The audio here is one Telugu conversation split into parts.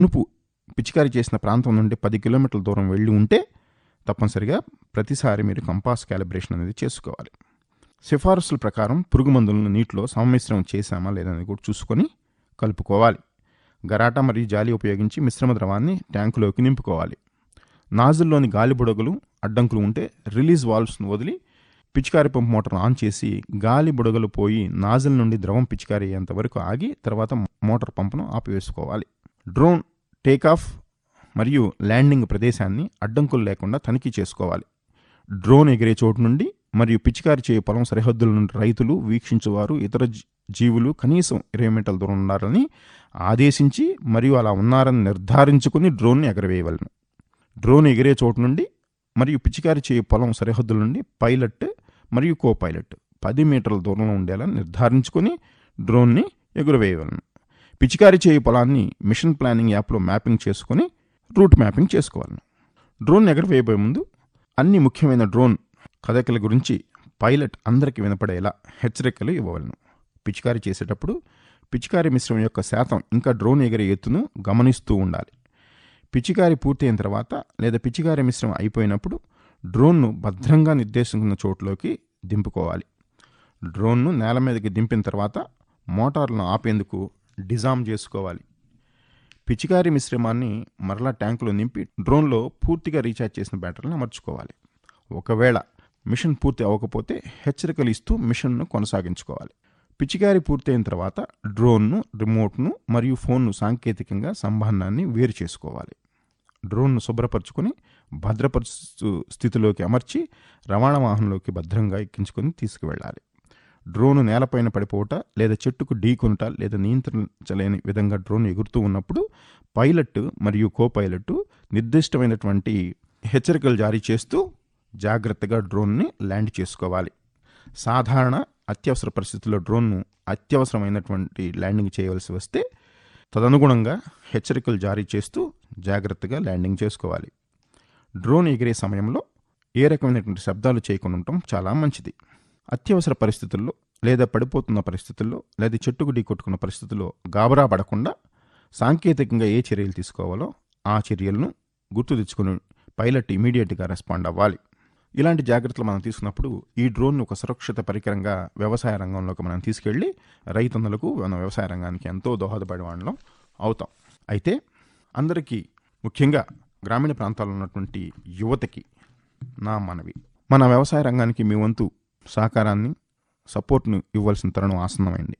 నువ్వు పిచికారీ చేసిన ప్రాంతం నుండి పది కిలోమీటర్ల దూరం వెళ్ళి ఉంటే తప్పనిసరిగా ప్రతిసారి మీరు కంపాస్ క్యాలిబ్రేషన్ అనేది చేసుకోవాలి సిఫారసుల ప్రకారం పురుగు మందులను నీటిలో సమ్మిశ్రం చేశామా లేదని కూడా చూసుకొని కలుపుకోవాలి గరాటా మరియు జాలి ఉపయోగించి మిశ్రమ ద్రవాన్ని ట్యాంకులోకి నింపుకోవాలి నాజుల్లోని గాలి బుడగలు అడ్డంకులు ఉంటే రిలీజ్ వాల్వ్స్ను వదిలి పిచికారి పంపు మోటార్ ఆన్ చేసి గాలి బుడగలు పోయి నాజిల్ నుండి ద్రవం పిచికారి అయ్యేంత వరకు ఆగి తర్వాత మోటార్ పంపును ఆపివేసుకోవాలి డ్రోన్ టేకాఫ్ మరియు ల్యాండింగ్ ప్రదేశాన్ని అడ్డంకులు లేకుండా తనిఖీ చేసుకోవాలి డ్రోన్ ఎగిరే చోటు నుండి మరియు పిచికారి చేయు పొలం సరిహద్దుల నుండి రైతులు వీక్షించేవారు ఇతర జీ- జీవులు కనీసం ఇరవై మీటర్ల దూరం ఉండాలని ఆదేశించి మరియు అలా ఉన్నారని నిర్ధారించుకుని డ్రోన్ని ఎగరవేయవలను డ్రోన్ ఎగిరే చోటు నుండి మరియు పిచికారి చేయు పొలం సరిహద్దుల నుండి పైలట్ మరియు కో పైలట్ పది మీటర్ల దూరంలో ఉండేలా నిర్ధారించుకొని డ్రోన్ని ఎగురవేయవలను పిచికారి చేయు పొలాన్ని మిషన్ ప్లానింగ్ యాప్లో మ్యాపింగ్ చేసుకొని రూట్ మ్యాపింగ్ చేసుకోవాలను డ్రోన్ ఎగరవేయబోయే ముందు అన్ని ముఖ్యమైన డ్రోన్ కదలికల గురించి పైలట్ అందరికీ వినపడేలా హెచ్చరికలు ఇవ్వవలను పిచికారి చేసేటప్పుడు పిచికారి మిశ్రమం యొక్క శాతం ఇంకా డ్రోన్ ఎగిరే ఎత్తును గమనిస్తూ ఉండాలి పిచికారి పూర్తయిన తర్వాత లేదా పిచికారి మిశ్రమం అయిపోయినప్పుడు డ్రోన్ను భద్రంగా నిర్దేశించిన చోట్లోకి దింపుకోవాలి డ్రోన్ను నేల మీదకి దింపిన తర్వాత మోటార్లను ఆపేందుకు డిజామ్ చేసుకోవాలి పిచికారి మిశ్రమాన్ని మరలా ట్యాంకులో నింపి డ్రోన్లో పూర్తిగా రీఛార్జ్ చేసిన బ్యాటరీని అమర్చుకోవాలి ఒకవేళ మిషన్ పూర్తి అవ్వకపోతే హెచ్చరికలు ఇస్తూ మిషన్ను కొనసాగించుకోవాలి పిచికారి పూర్తయిన తర్వాత డ్రోన్ను రిమోట్ను మరియు ఫోన్ను సాంకేతికంగా సంబంధాన్ని వేరు చేసుకోవాలి డ్రోన్ను శుభ్రపరచుకొని భద్రపరుచు స్థితిలోకి అమర్చి రవాణా వాహనంలోకి భద్రంగా ఎక్కించుకొని తీసుకువెళ్ళాలి డ్రోన్ నేలపైన పడిపోవట లేదా చెట్టుకు ఢీకొనుట లేదా నియంత్రించలేని విధంగా డ్రోన్ ఎగురుతూ ఉన్నప్పుడు పైలట్ మరియు కో పైలట్ నిర్దిష్టమైనటువంటి హెచ్చరికలు జారీ చేస్తూ జాగ్రత్తగా డ్రోన్ని ల్యాండ్ చేసుకోవాలి సాధారణ అత్యవసర పరిస్థితుల్లో డ్రోన్ను అత్యవసరమైనటువంటి ల్యాండింగ్ చేయవలసి వస్తే తదనుగుణంగా హెచ్చరికలు జారీ చేస్తూ జాగ్రత్తగా ల్యాండింగ్ చేసుకోవాలి డ్రోన్ ఎగిరే సమయంలో ఏ రకమైనటువంటి శబ్దాలు చేయకుండా ఉండటం చాలా మంచిది అత్యవసర పరిస్థితుల్లో లేదా పడిపోతున్న పరిస్థితుల్లో లేదా చెట్టుకు ఢీకొట్టుకున్న పరిస్థితుల్లో గాబరా పడకుండా సాంకేతికంగా ఏ చర్యలు తీసుకోవాలో ఆ చర్యలను గుర్తు తెచ్చుకుని పైలట్ ఇమీడియట్గా రెస్పాండ్ అవ్వాలి ఇలాంటి జాగ్రత్తలు మనం తీసుకున్నప్పుడు ఈ డ్రోన్ ఒక సురక్షిత పరికరంగా వ్యవసాయ రంగంలోకి మనం తీసుకెళ్ళి రైతన్నులకు మన వ్యవసాయ రంగానికి ఎంతో దోహదపడే వాళ్ళం అవుతాం అయితే అందరికీ ముఖ్యంగా గ్రామీణ ప్రాంతాల్లో ఉన్నటువంటి యువతకి నా మనవి మన వ్యవసాయ రంగానికి మీ వంతు సహకారాన్ని సపోర్ట్ను ఇవ్వాల్సిన తరుణం ఆసన్నమైంది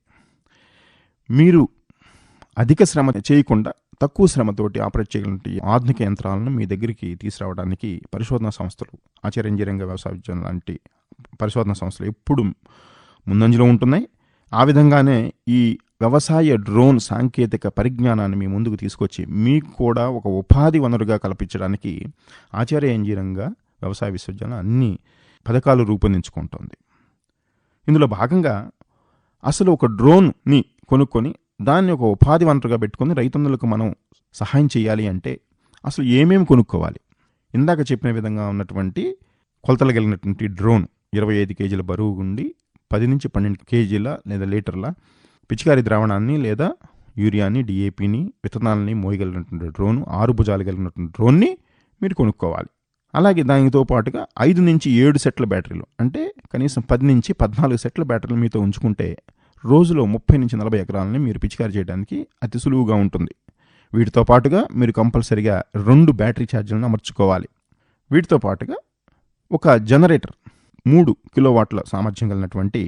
మీరు అధిక శ్రమ చేయకుండా తక్కువ శ్రమతోటి ఆపరేట్ చేయగలిగిన ఆధునిక యంత్రాలను మీ దగ్గరికి తీసుకురావడానికి పరిశోధనా సంస్థలు ఆచార్య ఇంజనీరింగ్ వ్యవసాయ విజ్ఞానం లాంటి పరిశోధనా సంస్థలు ఎప్పుడు ముందంజలో ఉంటున్నాయి ఆ విధంగానే ఈ వ్యవసాయ డ్రోన్ సాంకేతిక పరిజ్ఞానాన్ని మీ ముందుకు తీసుకొచ్చి మీకు కూడా ఒక ఉపాధి వనరుగా కల్పించడానికి ఆచార్య ఇంజనీరింగ్ వ్యవసాయ విశ్వవిద్యాలయం అన్ని పథకాలు రూపొందించుకుంటోంది ఇందులో భాగంగా అసలు ఒక డ్రోన్ని కొనుక్కొని దాన్ని ఒక ఉపాధి వనరుగా పెట్టుకొని రైతన్నులకు మనం సహాయం చేయాలి అంటే అసలు ఏమేమి కొనుక్కోవాలి ఇందాక చెప్పిన విధంగా ఉన్నటువంటి కొలతలు కలిగినటువంటి డ్రోన్ ఇరవై ఐదు కేజీల బరువు ఉండి పది నుంచి పన్నెండు కేజీల లేదా లీటర్ల పిచికారి ద్రావణాన్ని లేదా యూరియాని డిఏపిని విత్తనాలని మోయగలిగినటువంటి డ్రోన్ ఆరు భుజాలు కలిగినటువంటి డ్రోన్ని మీరు కొనుక్కోవాలి అలాగే దానితో పాటుగా ఐదు నుంచి ఏడు సెట్ల బ్యాటరీలు అంటే కనీసం పది నుంచి పద్నాలుగు సెట్ల బ్యాటరీలు మీతో ఉంచుకుంటే రోజులో ముప్పై నుంచి నలభై ఎకరాలని మీరు పిచికారి చేయడానికి అతి సులువుగా ఉంటుంది వీటితో పాటుగా మీరు కంపల్సరిగా రెండు బ్యాటరీ ఛార్జీలను అమర్చుకోవాలి వీటితో పాటుగా ఒక జనరేటర్ మూడు కిలోవాట్ల సామర్థ్యం కలిగినటువంటి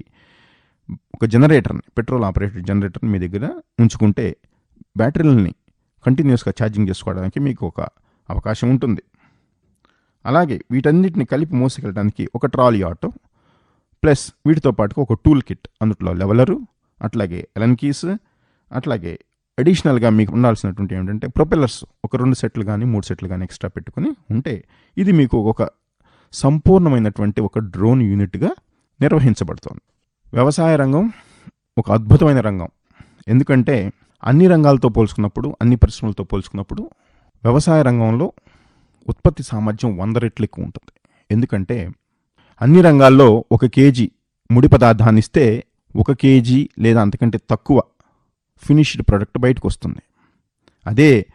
ఒక జనరేటర్ని పెట్రోల్ ఆపరేటెడ్ జనరేటర్ని మీ దగ్గర ఉంచుకుంటే బ్యాటరీలని కంటిన్యూస్గా ఛార్జింగ్ చేసుకోవడానికి మీకు ఒక అవకాశం ఉంటుంది అలాగే వీటన్నిటిని కలిపి మోసుకెళ్ళడానికి ఒక ట్రాలీ ఆటో ప్లస్ వీటితో పాటుగా ఒక టూల్ కిట్ అందులో లెవలరు అట్లాగే ఎలన్ కీస్ అట్లాగే అడిషనల్గా మీకు ఉండాల్సినటువంటి ఏంటంటే ప్రొపెల్లర్స్ ఒక రెండు సెట్లు కానీ మూడు సెట్లు కానీ ఎక్స్ట్రా పెట్టుకుని ఉంటే ఇది మీకు ఒక సంపూర్ణమైనటువంటి ఒక డ్రోన్ యూనిట్గా నిర్వహించబడుతోంది వ్యవసాయ రంగం ఒక అద్భుతమైన రంగం ఎందుకంటే అన్ని రంగాలతో పోల్చుకున్నప్పుడు అన్ని పరిశ్రమలతో పోల్చుకున్నప్పుడు వ్యవసాయ రంగంలో ఉత్పత్తి సామర్థ్యం వంద రెట్లు ఎక్కువ ఉంటుంది ఎందుకంటే అన్ని రంగాల్లో ఒక కేజీ ముడి పదార్థాన్ని ఇస్తే ఒక కేజీ లేదా అంతకంటే తక్కువ ఫినిష్డ్ ప్రోడక్ట్ బయటకు వస్తుంది అదే